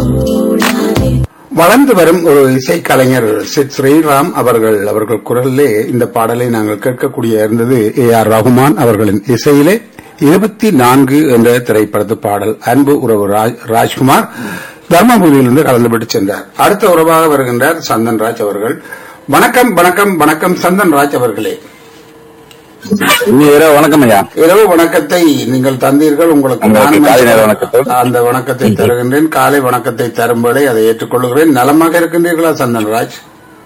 வளர்ந்து வரும் ஒரு இசைக்கலைஞர் சித் ஸ்ரீராம் அவர்கள் அவர்கள் குரலிலே இந்த பாடலை நாங்கள் கேட்கக்கூடிய இருந்தது ஏ ஆர் ரகுமான் அவர்களின் இசையிலே இருபத்தி நான்கு என்ற திரைப்படத்து பாடல் அன்பு உறவு ராஜ்- ராஜ்குமார் தர்மபுரியிலிருந்து கலந்துபிட்டு சென்றார் அடுத்த உறவாக வருகின்றார் சந்தன்ராஜ் அவர்கள் வணக்கம் வணக்கம் வணக்கம் சந்தன்ராஜ் அவர்களே இரவு வணக்கம் ஐயா இரவு வணக்கத்தை நீங்கள் தந்தீர்கள் உங்களுக்கு உங்களுக்கு நானும் காலை நேர வணக்கத்தோடு. அந்த வணக்கத்தை தருகின்றேன் காலை வணக்கத்தை தரும்படி அதை ஏற்றுக்கொள்கிறேன் நலமாக இருக்கின்றீர்களா சந்தன்ராஜ்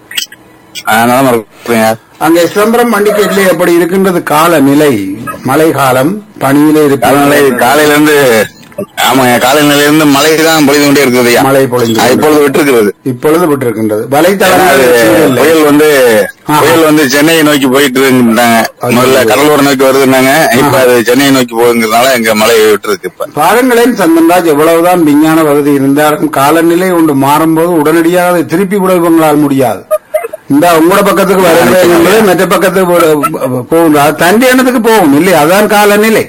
ஆ, நலமா இருக்கிறேன் ஐயா. அங்கே சிதம்பரம் மண்டிக்கேட்டிலே எப்படி இருக்கின்றது காலநிலை மழை காலம் பனியிலே காலநிலை இருக்கிறது காலையில இருந்து ஆமாங்க காலையில இருந்து மழை தான் பொழிந்து கொண்டே இருக்குது ஐயா மழை பொழிந்து ஆ, இப்பொழுது விட்டுருக்கிறது இப்பொழுது விட்டிருக்கின்றது ஏன்னா வலைத்தளங்கள் அது சீரில்லை. புயல் வந்து ஆஹா. புயல் வந்து சென்னையை நோக்கி போயிட்டு இருந்தாங்க ஐயோ. முதல்ல கடலூர் நோக்கி வருதுன்னாங்க இப்ப அது சென்னையை நோக்கி போகுங்கிறதுனால எங்க மழை விட்டுருக்கு இப்ப பாருங்களேன் சந்தன்ராஜ் எவ்வளவுதான் விஞ்ஞான வசதி இருந்தாலும் காலநிலை ஒன்று மாறும்போது உடனடியாக அதை திருப்பி விட உங்களால் முடியாது இந்த உங்களோட பக்கத்துக்கு வருகிறேன் என்பது மற்ற பக்கத்துக்கு போ- போகும் அது தண்டி எண்ணத்துக்கு போகும் இல்லையா அதான் காலநிலை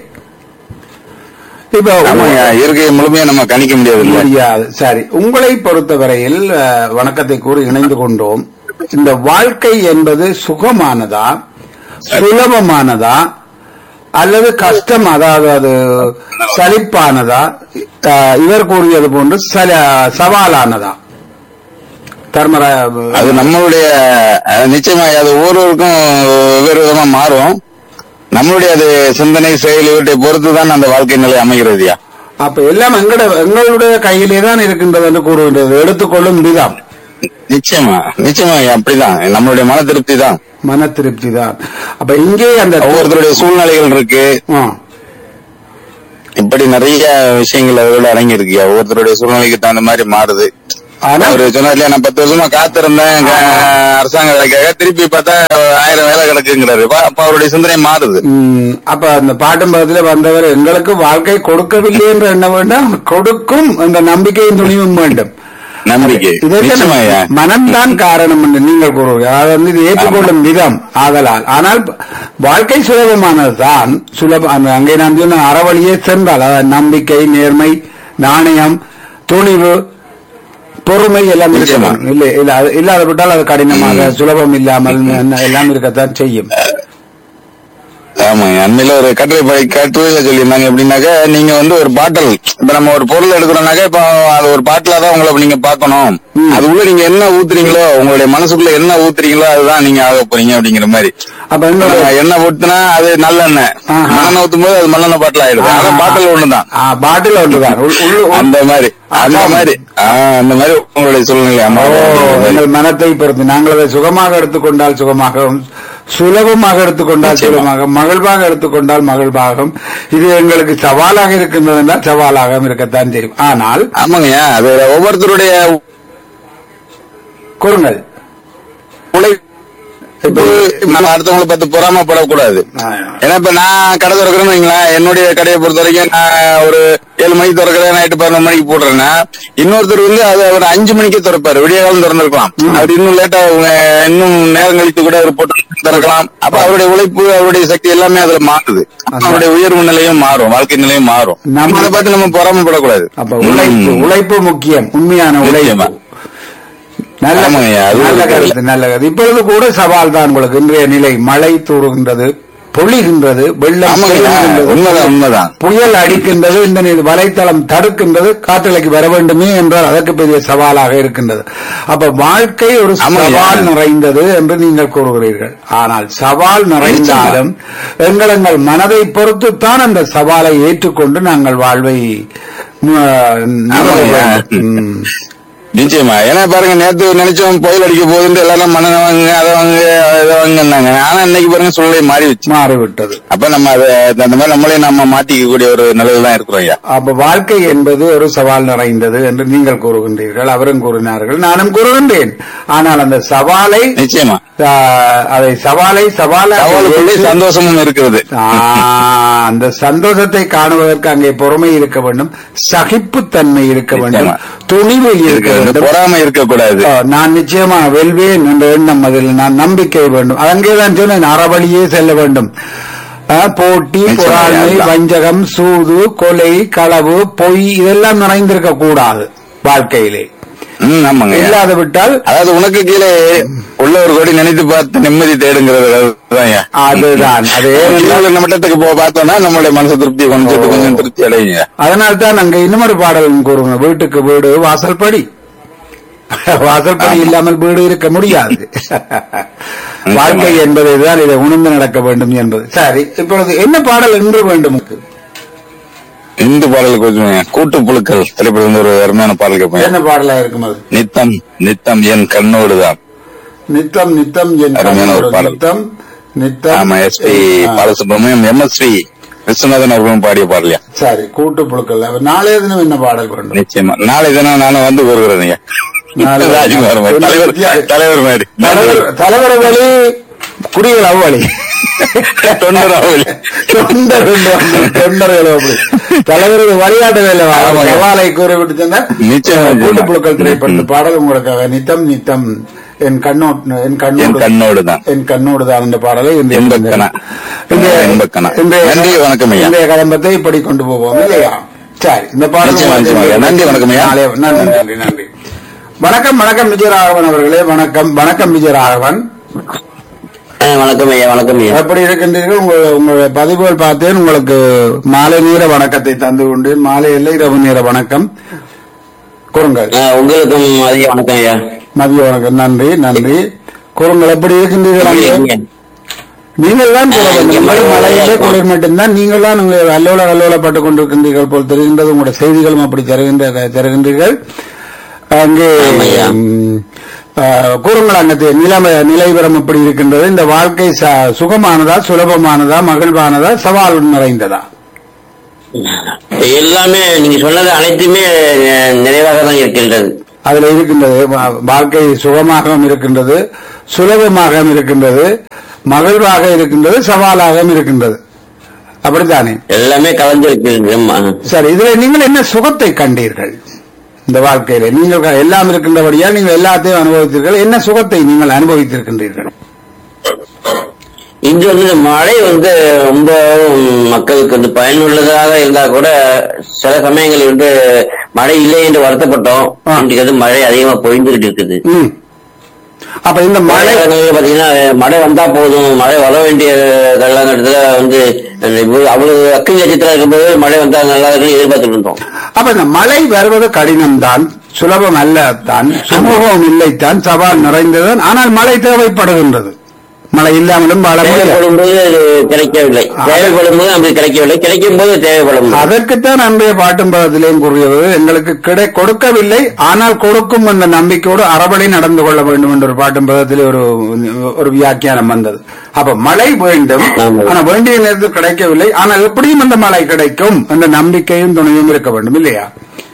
இப்ப ஆமாங்க இயற்கையை முழுமையா நம்ம கணிக்க முடியாது இல்ல முடியாது சரி உங்களை பொறுத்தவரையில் அஹ், வணக்கத்தை கூறி இணைந்து கொண்டோம் இந்த வாழ்க்கை என்பது சுகமானதா சுலபமானதா அல்லது கஷ்டம் அதாவது அது சலிப்பானதா அஹ், இவர் கூறியது போன்று சல- சவாலானதா தர்மரா அது நம்மளுடைய அஹ், நிச்சயமா அது ஒவ்வொருவருக்கும் வெவ்வேறு விதமா மாறும் நம்மளுடைய அது சிந்தனை செயல் இவற்றை பொறுத்து தான் அந்த வாழ்க்கை நிலை அமைகிறதுயா அப்ப எல்லாம் எங்கட எங்களுடைய கையிலே தான் இருக்கின்றது என்று கூறுகின்றது எடுத்துக்கொள்ளும் விதம் நிச்சயமா நிச்சயமா ஐயா, அப்படிதான் நம்மளுடைய மன திருப்தி தான் மன திருப்தி தான் அப்ப இங்கே அந்த ஒவ்வொருத்தருடைய சூழ்நிலைகள் இருக்கு ஆ. இப்படி நிறைய விஷயங்கள் அதோட அடங்கி இருக்குயா ஒவ்வொருத்தருடைய சூழ்நிலைக்கு தகுந்த மாதிரி மாறுது ஆனா அவரு சொன்னார் இல்லையா நான் பத்து வருஷமா காத்திருந்தேன் க- அரசாங்க வேலைக்காக திருப்பி பார்த்தா ஆயிரம் வேலை கிடக்குங்கிறாரு அப்ப அப்ப அவருடைய சிந்தனை மாறுது ம், அப்ப அந்த பாட்டும் பதத்துல வந்தவர் எங்களுக்கு வாழ்க்கை கொடுக்கவில்லை என்று எண்ண வேண்டாம் கொடுக்கும் என்ற நம்பிக்கையும் துணிவும் வேண்டும் நம்பிக்கை இதற்கு நிச்சயமா ஐயா மனம்தான் காரணம் என்று நீங்கள் கூறுவீர்கள் அது வந்து இது ஏற்றுக்கொள்ளும் விதம் ஆதலால் ஆனால் வாழ்க்கை சுலபமானதுதான் சுலப அந்த- அங்கே நான் சொன்ன அறவழியே சென்றால் அதாவது நம்பிக்கை நேர்மை நாணயம் துணிவு பொறுமை எல்லாம் நிச்சயமா. இருக்கணும் இல்லை இல்ல அது இல்லாத விட்டால் அது கடினமாக சுலபம் இல்லாமல் எல்லாம் இருக்கத்தான் செய்யும் ஆமாங்க அண்மையில ஒரு கட்டுரை படி கட்டுரையில சொல்லியிருந்தாங்க எப்படின்னாக்க நீங்க வந்து ஒரு பாட்டில் இப்ப நம்ம ஒரு பொருள் எடுக்கிறோம்னாக்க இப்ப அது ஒரு பாட்டிலா தான் உங்களை நீங்க பார்க்கணும் அது உள்ள நீங்க என்ன ஊத்துறீங்களோ உங்களுடைய மனசுக்குள்ள என்ன ஊத்துறீங்களோ அதுதான் நீங்க ஆக போறீங்க அப்படிங்கிற மாதிரி அப்ப என்னோட நம்ம எண்ணெய் ஊத்துனா அது நல்லெண்ணெய் ஆஹா. மண்ணெண்ணெய் ஊத்தும் போது அது மண்ணெண்ணெய் பாட்டில் ஆயிடுது ஆனா பாட்டில் ஒண்ணுதான் ஆ, பாட்டில் ஒன்றுதான் உள்- உள்- உள்- அந்த மாதிரி அந்த ஆமாம். மாதிரி ஆ, அந்த மாதிரி உங்களுடைய சூழ்நிலை ஓ, அம்மா எங்கள் மனத்தை பொறுத்து நாங்கள் அதை சுகமாக எடுத்துக்கொண்டால் சுகமாகவும் சுலபமாக எடுத்துக்கொண்டால் நிச்சயமா. சுலமாக மகிழ்வாக எடுத்துக்கொண்டால் மகிழ்வாகும் இது எங்களுக்கு சவாலாக இருக்கின்றது என்றால் சவாலாக இருக்கத்தான் செய்யும் ஆனால் ஆமாங்க அது ஒவ்வொருத்தருடைய கூறுங்கள் உழைப்பு நம்ம அடுத்தவங்களை பார்த்து பொறாமப்படக்கூடாது ஆ, ஏன்னா இப்ப நான் கடை திறக்கிறேன்னு வைங்களேன் என்னுடைய கடையை பொறுத்த வரைக்கும் நான் ஒரு ஏழு மணிக்கு திறக்கிறேன் நைட்டு பதினொரு மணிக்கு போடுறேன்னா இன்னொருத்தர் வந்து அது அவர் அஞ்சு மணிக்கே திறப்பாரு விடிய காலம் திறந்திருக்கலாம் அவர் இன்னும் லேட்டா இன்னும் நேரம் கழித்து கூட அவர் போட்டு திறக்கலாம் அப்ப அவருடைய உழைப்பு அவருடைய சக்தி எல்லாமே அதுல மாறுது அப்ப அவருடைய உயர்வு நிலையும் மாறும் வாழ்க்கை நிலையும் மாறும் நம்ம- அதை பார்த்து நம்ம பொறாமப்படக்கூடாது அப்ப உழைப்பு ம். உழைப்பு முக்கியம் உண்மையான உழைப்பு நிச்சயமா. நல்ல ஆமாங்கய்யா, அது நல்ல ஒரு கருத்து நல்ல கருத்து இப்பொழுது கூட சவால் தான் உங்களுக்கு இன்றைய நிலை மழை தூறுகின்றது பொழிகின்றது வெள்ளம் ஆமாங்கய்யா, பெய்கின்றது. உண்மைதான் உண்மைதான் புயல் அடிக்கின்றது இந்த நீர் வலைத்தளம் தடுக்கின்றது காற்றலைக்கு வர வேண்டுமே என்றால் அதற்கு பெரிய சவாலாக இருக்கின்றது அப்ப வாழ்க்கை ஒரு ஆமாய்யா. சவால் நிறைந்தது என்று நீங்கள் கூறுகிறீர்கள் ஆனால் சவால் நிறைந்தாலும் எங்கள் எங்கள் மனதை பொறுத்துத்தான் அந்த சவாலை ஏற்றுக்கொண்டு நாங்கள் வாழ்வை ம், நிறுவ ஆமாய்யா. வேண்டும். ம். நிச்சயமா ஏன்னா பாருங்க நேத்து நினைச்சோம் புயல் அடிக்க போகுதுன்னு எல்லாரும் மண்ணை வாங்குங்க அதை வாங்க இதை வாங்கினாங்க ஆனா இன்னைக்கு பாருங்க சூழ்நிலை மாறிடுச்சு மாறிவிட்டது அப்ப நம்ம அதை அந்த மாதிரி நம்மளே நம்ம மாத்திக்க கூடிய ஒரு நிலையில தான் இருக்கிறோம் ஐயா அப்ப வாழ்க்கை என்பது ஒரு சவால் நிறைந்தது என்று நீங்கள் கூறுகின்றீர்கள் அவரும் கூறினார்கள் நானும் கூறுகின்றேன் ஆனால் அந்த சவாலை நிச்சயமா ஆ, அதை சவாலை சவாலாக அவளுக்குள்ளே ஏற்று- சந்தோஷமும் இருக்கிறது ஆ, அந்த சந்தோஷத்தை காணுவதற்கு அங்கே பொறுமை இருக்க வேண்டும் சகிப்புத்தன்மை இருக்க வேண்டும் நிச்சயமா. துணிவு இருக்க இருக்கிறது வேண்டும் பொறாமை இருக்கக்கூடாது ஆ, நான் நிச்சயமா வெல்வேன் என்ற எண்ணம் அதில் நான் நம்பிக்கை வேண்டும் அங்கேதான் சொன்னேன் அறவழியே செல்ல வேண்டும் ஆ, போட்டி நிச்சயமா, பொறாமை அதுதான். வஞ்சகம் சூது கொலை களவு பொய் இதெல்லாம் நிறைந்திருக்க கூடாது வாழ்க்கையிலே ம் ஆமாங்க ஐயா. இல்லாது விட்டால் அதாவது உனக்கு கீழே உள்ள ஒரு கோடி நினைத்து பார்த்து நிம்மதி தேடுங்கிறது அதுதான் ஐயா. அதுதான் அது கீழே உள்ள மட்டத்துக்கு போ பார்த்தோம்னா நம்மளுடைய மனசு திருப்தி கொஞ்சம் கொஞ்சம் திருப்தி அடையுங்க அதனால தான் அங்க இன்னொரு பாடலும் கூறுங்க வீட்டுக்கு வீடு வாசல்படி வாசல்படி இல்லாமல் வீடு இருக்க முடியாது வாழ்க்கை என்பது இதுதான் இதை உணர்ந்து நடக்க வேண்டும் என்பது சரி இப்பொழுது என்ன பாடல் என்று வேண்டும் உங்களுக்கு? இந்து பாடல் கொஞ்சம் கூட்டு புழுக்கள் திரைப்படம் வந்து ஒரு அருமையான பாடல் கேட்பேன் என்ன பாடலா இருக்கும் அது நித்தம் நித்தம் என் கண்ணோடுதான் நித்தம் நித்தம் என் அருமையான ஒரு கண்ணோடு பாடல். நித்தம் நித்தம் ஆமா எஸ்பி ஆ, பாலசுப்ரமணியம் எம்எஸ்வி விஸ்வநாதன் அவர்களும் பாடிய பாடலையா சரி கூட்டு புழுக்கள் அவர் நாளைய தினம் என்ன பாடல் வேண்டும் நிச்சயமா நாளை தினம் நானும் வந்து கூறுகிறேன் ஐயா. நாளை ராஜ்குமார் மாதிரி. தலைவர் தலைவர் மாதிரி தலைவர் தலைவர் வழி குடிகள் அவ்வழி தொண்டர் அவளி. தொண்டர் தொண்டர்கள் அப்படி தலைவர்கள் வழிகாட்ட வேலை ஆமாங்க. சவாலை கூறிவிட்டு சொன்னார் நிச்சயமா, நிச்சயமா. கூட்டுப்புழுக்கள் திரைப்படத்து பாடல் உங்களுக்காக நித்தம் நித்தம் என் கண்ணோ என் என் கண்ணோடு கண்ணோடுதான் என் கண்ணோடு தான் என்ற பாடலை இன்றைய- இன்பக்கணா. இன்றைய- இன்பக்கணா. இன்றைய- நன்றி, வணக்கம் ஐயா. இன்றைய கலம்பத்தை இப்படி கொண்டு போவோம் இல்லையா சரி இந்த பாடல் நிச்சயமா, நிச்சயமா ஐயா. நன்றி, வணக்கம் ஐயா. நாளைய- நன்றி நன்றி நன்றி வணக்கம் வணக்கம் விஜயராகவன் அவர்களே வணக்கம் வணக்கம் விஜயராகவன் ஆ, வணக்கம் ஐயா வணக்கம் ஐயா எப்படி இருக்கின்றீர்கள் உங்கள் உங்களுடைய பதிவுகள் பார்த்தேன் உங்களுக்கு மாலை நேர வணக்கத்தை தந்து கொண்டேன் மாலை இல்லை இரவு நேர வணக்கம் கூறுங்கள் ஆ, உங்களுக்கும் அதிக வணக்கம் ஐயா மதிய வணக்கம் நன்றி நன்றி கூறுங்கள் எப்படி இருக்கின்றீர்கள் அங்கே? நீங்கள் தான் கூற வேண்டும். இங்கே மழை மழையிலே மழையா குளிர் மட்டும்தான் நீங்கள் தான் உங்களை அல்லோல அல்லோலப்பட்டுக் கொண்டிருக்கின்றீர்கள் போல் தெரிகின்றது உங்களுடைய செய்திகளும் அப்படி தருகின்ற தருகின்றீர்கள் அங்கே ஆமாய்யா. ம், ஆ, கூறுங்கள் அங்கே நிலைமை நிலைவரம் எப்படி இருக்கின்றது இந்த வாழ்க்கை ச- சுகமானதா சுலபமானதா மகிழ்வானதா சவால் நிறைந்ததா எல்லாமே நீங்க சொன்னது அனைத்துமே அஹ், நிறைவாக தான் இருக்கின்றது அதுல இருக்கின்றது வா- வாழ்க்கை சுகமாகவும் இருக்கின்றது சுலபமாகவும் இருக்கின்றது மகிழ்வாக இருக்கின்றது சவாலாகவும் இருக்கின்றது அப்படித்தானே எல்லாமே கலந்து இருக்கின்றது ஆமா. சரி இதுல நீங்கள் என்ன சுகத்தை கண்டீர்கள் இந்த வாழ்க்கையில நீங்கள் க- எல்லாம் இருக்கின்றபடியால் நீங்கள் எல்லாத்தையும் அனுபவித்தீர்கள் என்ன சுகத்தை நீங்கள் அனுபவித்திருக்கின்றீர்கள் இன்று வந்து இந்த மழை வந்து ரொம்ப மக்களுக்கு வந்து பயனுள்ளதாக இருந்தா கூட சில சமயங்களில் வந்து மழை இல்லை என்று வருத்தப்பட்டோம் ஆ. இன்றைக்கு வந்து மழை அதிகமா பொழிந்துகிட்டு இருக்குது ம். அப்ப இந்த மழை மழை காலங்களில் பாத்தீங்கன்னா மழை வந்தா போதும் மழை வர வேண்டிய காலகட்டத்துல வந்து இவ்வளவு- அவ்வளவு அக்கி நட்சத்திரம் இருக்கும்போது மழை வந்தா நல்லா இருக்குன்னு எதிர்பார்த்துட்டு இருந்தோம் அப்ப இந்த மழை வருவது கடினம்தான் சுலபம் அல்ல தான் சுமூகம் இல்லைத்தான் சவால் நிறைந்ததுதான் ஆனால் மழை தேவைப்படுகின்றது மழை இல்லாமலும் வாழ முடியாது தேவைப்படும் போது அது கிடைக்கவில்லை தேவைப்படும் போது நமக்கு கிடைக்கவில்லை கிடைக்கும் போது தேவைப்படும் அதற்குத்தான் அன்றைய பாட்டும் பதத்திலேயும் கூறியது எங்களுக்கு கிடை கொடுக்கவில்லை ஆனால் கொடுக்கும் என்ற நம்பிக்கையோடு அறவழி நடந்து கொள்ள வேண்டும் என்ற ஒரு பாட்டும் பதத்திலே ஒரு ஒரு வியாக்கியானம் வந்தது அப்ப மழை வேண்டும் ஆமாம். ஆனா வேண்டிய நேரத்தில் கிடைக்கவில்லை ஆனால் எப்படியும் அந்த மழை கிடைக்கும் என்ற நம்பிக்கையும் துணையும் இருக்க வேண்டும் இல்லையா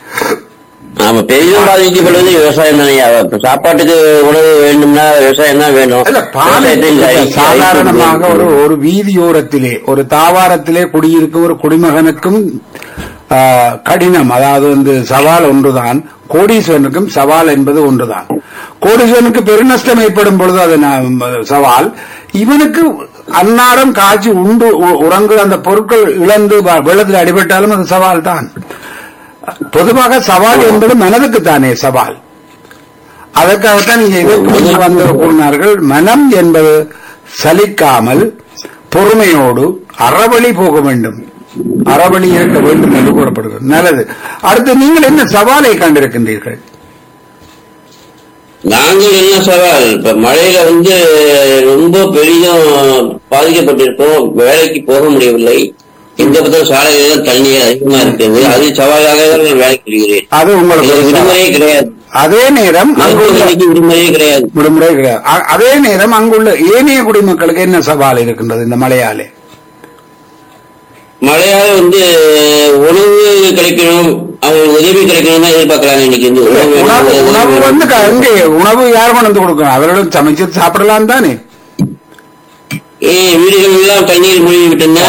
ஆமா பெரிதும் பாதிக்கப்படுவது விவசாயம் தானே இப்ப சாப்பாட்டுக்கு உணவு வேண்டும்னா விவசாயம் தான் வேணும் இல்ல பாலை விவசாயத்தை இந்த ஐ- சாதாரணமாக ஐ- ஒரு ஒரு வீதியோரத்திலே ஒரு தாவாரத்திலே குடியிருக்கும் ஒரு குடிமகனுக்கும் ஆ, கடினம் அதாவது வந்து சவால் ஒன்றுதான் கோடீஸ்வரனுக்கும் சவால் என்பது ஒன்றுதான் கோடீஸ்வரனுக்கு பெருநஷ்டம் ஏற்படும் பொழுது அது நா- சவால் இவனுக்கு அன்னாடம் காய்ச்சி உண்டு உ- உறங்கு அந்த பொருட்கள் இழந்து வ- வெள்ளத்தில் அடிபட்டாலும் அது சவால் தான் பொதுவாக சவால் என்பது மனதுக்கு தானே சவால் அதற்காகத்தான் நீங்க இதற்கு வந்து கூறினார்கள் மனம் என்பது சலிக்காமல் பொறுமையோடு அறவழி போக வேண்டும் அறவழி இருக்க வேண்டும் என்று கூறப்படுகிறது நல்லது அடுத்து நீங்கள் என்ன சவாலை கண்டிருக்கின்றீர்கள் நாங்கள் என்ன சவால் இப்ப மழையில வந்து ரொம்ப பெரிதும் பாதிக்கப்பட்டிருக்கோம் வேலைக்கு போக முடியவில்லை இந்த பக்கம் சாலையில தண்ணி அதிகமா இருக்குது அது சவாலாக தான் நான் வேலைக்கு செல்கிறேன் அது உங்களுக்கு ஒரு இதுல சவால். விடுமுறையே கிடையாது அதே நேரம் அங்குள்ள மருத்துவமனைக்கு விடுமுறையே கிடையாது விடுமுறை கிடையாது அ- அதே நேரம் அங்குள்ள ஏனைய குடிமக்களுக்கு என்ன சவால் இருக்கின்றது இந்த மழையாலே மழையால வந்து உணவு கிடைக்கணும் அவங்களுக்கு உதவி கிடைக்கணும் தான் எதிர்பார்க்கறாங்க இன்னைக்கு வந்து உணவு உணவு வேணும், உணவு வந்து க- எங்கே உணவு யார் கொண்டு வந்து கொடுக்கணும் அவர்களும் சமைச்சு சாப்பிடலாம் தானே ஏய், வீடுகள் எல்லாம் தண்ணீர் மூழ்கி விட்டன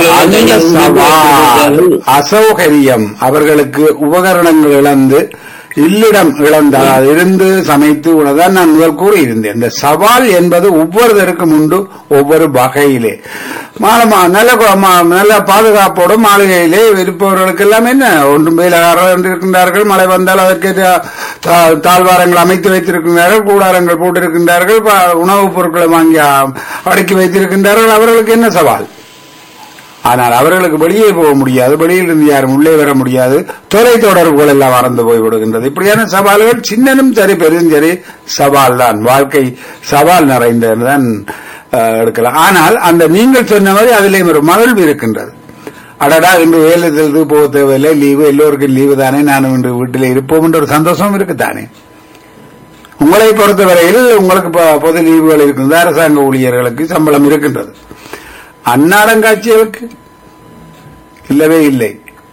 அந்த சவால் அசௌகரியம் அவர்களுக்கு உபகரணங்கள் இழந்து இல்லிடம் இழந்தால் இருந்து சமைத்து உணதான் நான் முதல் கூறியிருந்தேன் இந்த சவால் என்பது ஒவ்வொருத்தருக்கும் உண்டு ஒவ்வொரு வகையிலே மாலமா நல்ல கு- மா- நல்ல பாதுகாப்போடு மாளிகையிலே இருப்பவர்களுக்கு எல்லாம் என்ன ஒன்றும் வெயிலாக இருக்கின்றார்கள் மழை வந்தால் அதற்கு தா- தா- தாழ்வாரங்கள் அமைத்து வைத்திருக்கின்றார்கள் கூடாரங்கள் போட்டிருக்கின்றார்கள் ப- உணவுப் பொருட்களை வாங்கி ஆ, அடுக்கி வைத்திருக்கின்றார்கள் அவர்களுக்கு என்ன சவால் ஆனால் அவர்களுக்கு வெளியே போக முடியாது வெளியில் இருந்து யாரும் உள்ளே வர முடியாது தொலை தொடர்புகள் எல்லாம் மறந்து போய் விடுகின்றது இப்படியான சவால்கள் சின்னனும் சரி பெரும் சரி சவால் தான் வாழ்க்கை சவால் நிறைந்ததுதான் அஹ், எடுக்கலாம் ஆனால் அந்த நீங்கள் சொன்ன மாதிரி அதிலே ஒரு மகிழ்வு இருக்கின்றது அடடா இன்று வேலைக்கு போக தேவையில்லை லீவு எல்லோருக்கும் லீவு தானே நானும் இன்று வீட்டிலே இருப்போம் என்ற ஒரு சந்தோஷம் இருக்குதானே உங்களை பொறுத்தவரையில் உங்களுக்கு ப- பொது லீவுகள் இருக்கின்றது அரசாங்க ஊழியர்களுக்கு சம்பளம் இருக்கின்றது அன்னாடங்காட்சிகளுக்கு இல்லவே இல்லை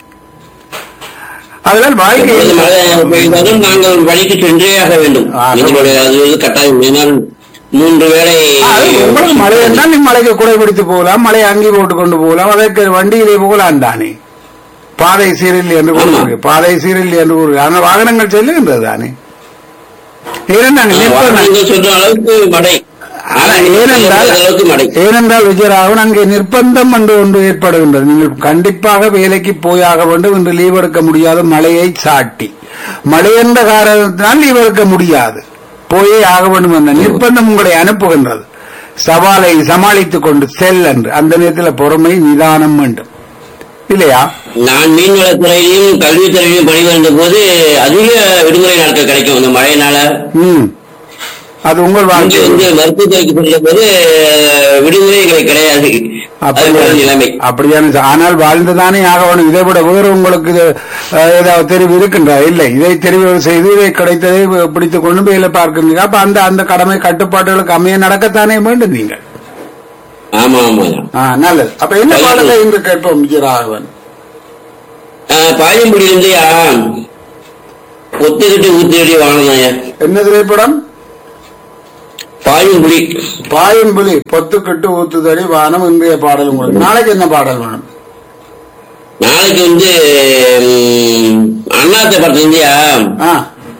அதனால் வாழ்க்கை எப்பொழுது மழை பெய்தாலும் நாங்கள் வழிக்கு சென்றே ஆக வேண்டும் ஆ, எங்களுடைய அது வந்து கட்டாயம் ஏனால் மூன்று வேளை அது உங்களுக்கு மழை என்றால் நீ மலைக்கு குடை பிடித்து போகலாம் மழை அங்கி போட்டு கொண்டு போகலாம் அதற்கு வண்டியிலே போகலாம் தானே பாதை சீரில் என்று கூறுகிறது பாதை சீரில் என்று கூறுகிறது ஆனால் வாகனங்கள் செல்லுகின்றது தானே ஏனென்றால் நிற்பது- வாகனங்கள் சொல்ற அளவுக்கு மழை ஆனா ஏனென்றால் அளவுக்கு மழை ஏனென்றால் விஜயராகவன் அங்கே நிர்பந்தம் என்று ஒன்று ஏற்படுகின்றது நீங்கள் கண்டிப்பாக வேலைக்கு போயாக வேண்டும் என்று லீவ் எடுக்க முடியாது மழையை சாட்டி மழை என்ற காரணத்தினால் லீவ் எடுக்க முடியாது போயே ஆக வேண்டும் என்ற நிர்பந்தம் உங்களை அனுப்புகின்றது சவாலை சமாளித்துக் கொண்டு செல் என்று அந்த நேரத்தில் பொறுமை நிதானம் வேண்டும் இல்லையா நான் மீன்வளத்துறையிலும் கல்வித்துறையிலும் பணிபுரிந்த போது அதிக விடுமுறை நாட்கள் கிடைக்கும் அந்த மழையினால ம் அது உங்கள் இங்கே வாழ்க்கை வந்து மருத்துவத்துறைக்கு சென்ற போது விடுமுறை எங்களுக்கு கிடையாது அது ஒரு நிலைமை அப்படியான ஆனால் வாழ்ந்துதானே ஆக வேணும் இதை விட வேறு உங்களுக்கு இது, அஹ், ஏதாவது தெரிவு இருக்கின்றா இல்லை இதை தெரிவு செய்து இதை கிடைத்ததை பிடித்துக் கொண்டு வேலை பார்க்கிறீங்க அப்ப அந்த அந்த கடமை கட்டுப்பாடுகளுக்கு அமைய நடக்கத்தானே வேண்டும் நீங்கள் ஆமா ஆமா ஆ, நல்லது அப்ப என்ன பாடலை இன்று கேட்போம் விஜயராகவன் பாயம்புடியிலிருந்து ஒத்துக்கிட்டு ஊத்தியடி வாங்கினாயா என்ன திரைப்படம் பாயம்புடி பாயம்புலி பொத்துக்கிட்டு ஊத்துதடி வானம் இன்றைய பாடல் உங்களுக்கு நாளைக்கு என்ன பாடல் வேணும் நாளைக்கு வந்து ம், அண்ணாத்த படத்துல இருந்தியா ஆ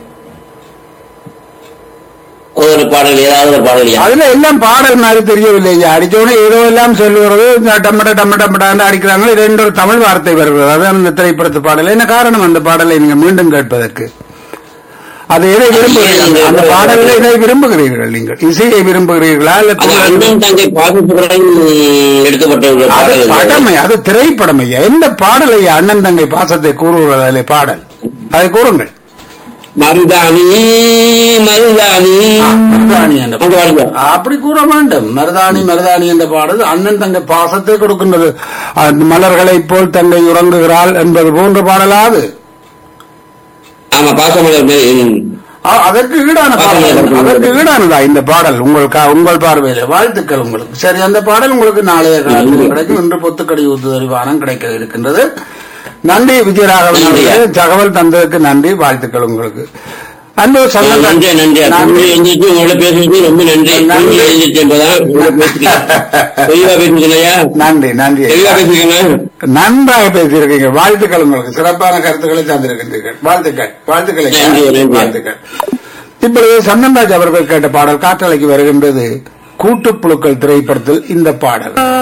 ஒரு பாடல் ஏதாவது ஒரு பாடல் யா. அதுல எல்லாம் பாடல் மாதிரி தெரியவில்லை ஐயா அடிச்சோடனே ஏதோ எல்லாம் சொல்லுகிறது இந்த டம்மட டம்ம டம்மடான்னு அடிக்கிறாங்க ரெண்டு ஒரு தமிழ் வார்த்தை வருகிறது அதான் அந்த திரைப்படத்து பாடல் என்ன காரணம் அந்த பாடலை நீங்க மீண்டும் கேட்பதற்கு அது எதை விரும்புகிறீர்கள் அந்த பாடலில் எதை விரும்புகிறீர்கள் நீங்கள் இசையை விரும்புகிறீர்களா இல்ல அது அண்ணன் தங்கை பாசத்துடன் எடுக்கப்பட்ட ஒரு அது பாடல் அது. படமை அது திரைப்படம் ஐயா எந்த பாடல் ஐயா அண்ணன் தங்கை பாசத்தை கூறுகிறது அதிலே பாடல் அதை கூறுங்கள் மருதாணி மருதாணி மருதாணி என்ற அங்க பாருங்க அப்படி கூற வேண்டும் மருதாணி மருதாணி என்ற பாடல் அண்ணன் தங்கை பாசத்தை கொடுக்கின்றது அந்த மலர்களைப் போல் தங்கை உறங்குகிறாள் என்பது போன்ற பாடலாது ஆமா பாசமலர் மேல் ம். அ- அதற்கு ஈடான பாடல் அதற்கு ஈடானதா இந்த பாடல் உங்கள் கா- உங்கள் பார்வையில வாழ்த்துக்கள் உங்களுக்கு சரி அந்த பாடல் உங்களுக்கு நாளைய காலத்தில் கிடைக்கும் இன்று பொத்துக்கடி ஊத்துதல் வாரம் கிடைக்க இருக்கின்றது நன்றி விஜயராகவன் அவர்களே. தகவல் தந்ததுக்கு நன்றி வாழ்த்துக்கள் உங்களுக்கு அன்பு சொந்தங்கள் நன்றி நன்றி தமிழ் எழுந்திரிச்சு உங்களோட பேசுறது ரொம்ப நன்றி நன்றி. தமிழ் எழுந்திரிச்சு என்பதா உங்களோட பேசுறீங்க தெளிவா பேசுறீங்களா நன்றி நன்றி தெளிவா பேசுறீங்க நன்றாக பேசியிருக்கீங்க வாழ்த்துக்கள் உங்களுக்கு சிறப்பான கருத்துக்களை தந்திருக்கின்றீர்கள் வாழ்த்துக்கள் வாழ்த்துக்களை நன்றி, நன்றி. வாழ்த்துக்கள் இப்பொழுது சந்தன்ராஜ் அவர்கள் கேட்ட பாடல் காற்றலைக்கு வருகின்றது கூட்டுப்புழுக்கள் திரைப்படத்தில் இந்த பாடல்